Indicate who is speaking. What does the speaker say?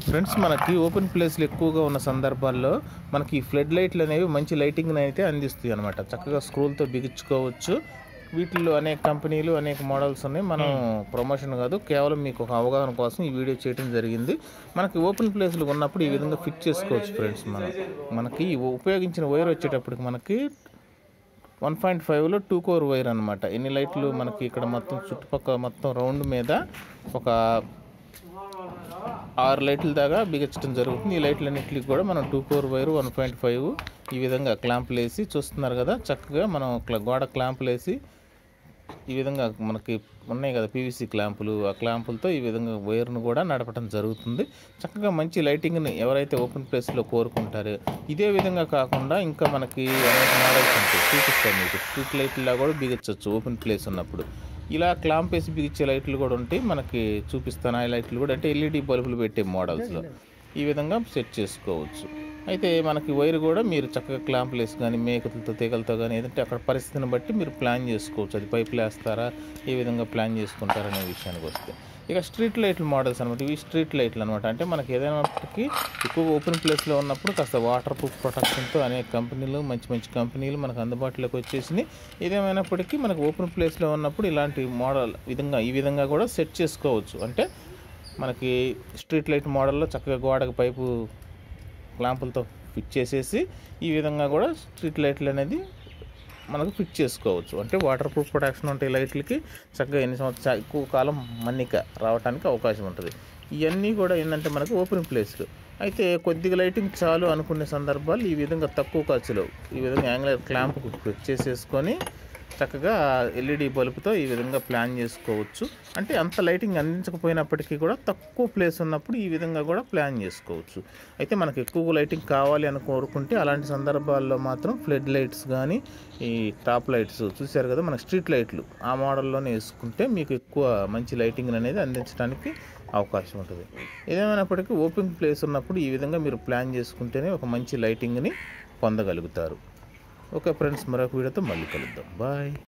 Speaker 1: friends మనకి open ప్లేస్లు ఎక్కువగా ఉన్న సందర్భాల్లో మనకి ఈ ఫ్లడ్ లైట్లు అనేవి మంచి లైటింగ్ అయితే అందిస్తాయి అనమాట చక్కగా స్క్రూలతో బిగించుకోవచ్చు వీటిల్లో అనేక కంపెనీలు అనేక మోడల్స్ ఉన్నాయి మనం ప్రమోషన్ కాదు కేవలం మీకు ఒక అవగాహన కోసం ఈ వీడియో చేయడం జరిగింది మనకి ఓపెన్ ప్లేస్లు ఉన్నప్పుడు ఈ విధంగా ఫిట్ చేసుకోవచ్చు ఫ్రెండ్స్ మనం మనకి ఈ ఉపయోగించిన వైర్ వచ్చేటప్పటికి మనకి వన్ పాయింట్ ఫైవ్లో టూ కోర్ వైర్ అనమాట ఎన్ని లైట్లు మనకి ఇక్కడ మొత్తం చుట్టుపక్కల మొత్తం రౌండ్ మీద ఒక ఆరు లైట్ల దాకా బిగించడం జరుగుతుంది ఈ లైట్లన్నింటికి కూడా మనం two core wire one point five ఈ విధంగా క్లాంపులు వేసి చూస్తున్నారు కదా చక్కగా మనం క్ల- గోడ క్లాంపులు వేసి ఈ విధంగా మనకి ఉన్నాయి కదా పీవీసీ క్లాంపులు ఆ క్లాంపులతో ఈ విధంగా వైర్ను కూడా నడపడం జరుగుతుంది చక్కగా మంచి లైటింగ్ని ఎవరైతే ఓపెన్ ప్లేస్లో కోరుకుంటారో ఇదే విధంగా కాకుండా ఇంకా మనకి అనేక మోడల్స్ ఉంటాయి చూపిస్తాను మీకు స్ట్రీట్ లైట్లా కూడా బిగించవచ్చు ఓపెన్ ప్లేస్ ఉన్నప్పుడు ఇలా క్లాంప్ వేసి బిగించే లైట్లు కూడా ఉంటాయి మనకి చూపిస్తాను ఆ లైట్లు కూడా అంటే ఎల్ఈడి బల్బులు పెట్టే మోడల్స్లో ఈ విధంగా సెట్ చేసుకోవచ్చు అయితే మనకి వైర్ కూడా మీరు చక్కగా క్లాంపులు వేసి కానీ మేకలతో తీగలతో కానీ ఏదంటే అక్కడ పరిస్థితిని బట్టి మీరు ప్లాన్ చేసుకోవచ్చు అది పైపులు వేస్తారా ఏ విధంగా ప్లాన్ చేసుకుంటారనే విషయానికి వస్తే ఇక స్ట్రీట్ లైట్ల మోడల్స్ అనమాట ఇవి స్ట్రీట్ లైట్లు అనమాట అంటే మనకి ఏదైనప్పటికీ ఎక్కువ ఓపెన్ ప్లేస్లో ఉన్నప్పుడు కాస్త వాటర్ ప్రూఫ్ ప్రొటెక్షన్తో అనేక కంపెనీలు మంచి మంచి కంపెనీలు మనకు అందుబాటులోకి వచ్చేసినాయి ఏదేమైనప్పటికీ మనకు ఓపెన్ ప్లేస్లో ఉన్నప్పుడు ఇలాంటి మోడల్ విధంగా ఈ విధంగా కూడా సెట్ చేసుకోవచ్చు అంటే మనకి స్ట్రీట్ లైట్ మోడల్లో చక్కగా గోడకు పైపు క్లాంపులతో ఫిట్ చేసేసి ఈ విధంగా కూడా స్ట్రీట్ లైట్లు అనేది మనకు ఫిట్ చేసుకోవచ్చు అంటే వాటర్ ప్రూఫ్ ప్రొటెక్షన్ ఉంటే లైట్లకి చక్కగా ఎన్ని సంవత్సరాలు ఎక్కువ కాలం మన్నిక రావడానికి అవకాశం ఉంటుంది ఇవన్నీ కూడా ఏంటంటే మనకు ఓపెన్ ప్లేస్లు అయితే కొద్దిగా లైటింగ్ చాలు అనుకునే సందర్భాలు ఈ విధంగా తక్కువ ఖర్చులో ఈ విధంగా యాంగులర్ క్లాంప్ ఫిట్ చేసేసుకొని చక్కగా ఎల్ఈడి బల్బుతో ఈ విధంగా ప్లాన్ చేసుకోవచ్చు అంటే అంత లైటింగ్ అందించకపోయినప్పటికీ కూడా తక్కువ ప్లేస్ ఉన్నప్పుడు ఈ విధంగా కూడా ప్లాన్ చేసుకోవచ్చు అయితే మనకు ఎక్కువ లైటింగ్ కావాలి అని కోరుకుంటే అలాంటి సందర్భాల్లో మాత్రం ఫ్లడ్ లైట్స్ కానీ ఈ టాప్ లైట్స్ చూశారు కదా మన స్ట్రీట్ లైట్లు ఆ మోడల్లోనే వేసుకుంటే మీకు ఎక్కువ మంచి లైటింగ్ అనేది అందించడానికి అవకాశం ఉంటుంది ఏదేమైనప్పటికీ ఓపెన్ ప్లేస్ ఉన్నప్పుడు ఈ విధంగా మీరు ప్లాన్ చేసుకుంటేనే ఒక మంచి లైటింగ్ని పొందగలుగుతారు ఓకే ఫ్రెండ్స్ మరొక వీడియోతో మళ్ళీ కలుద్దాం బాయ్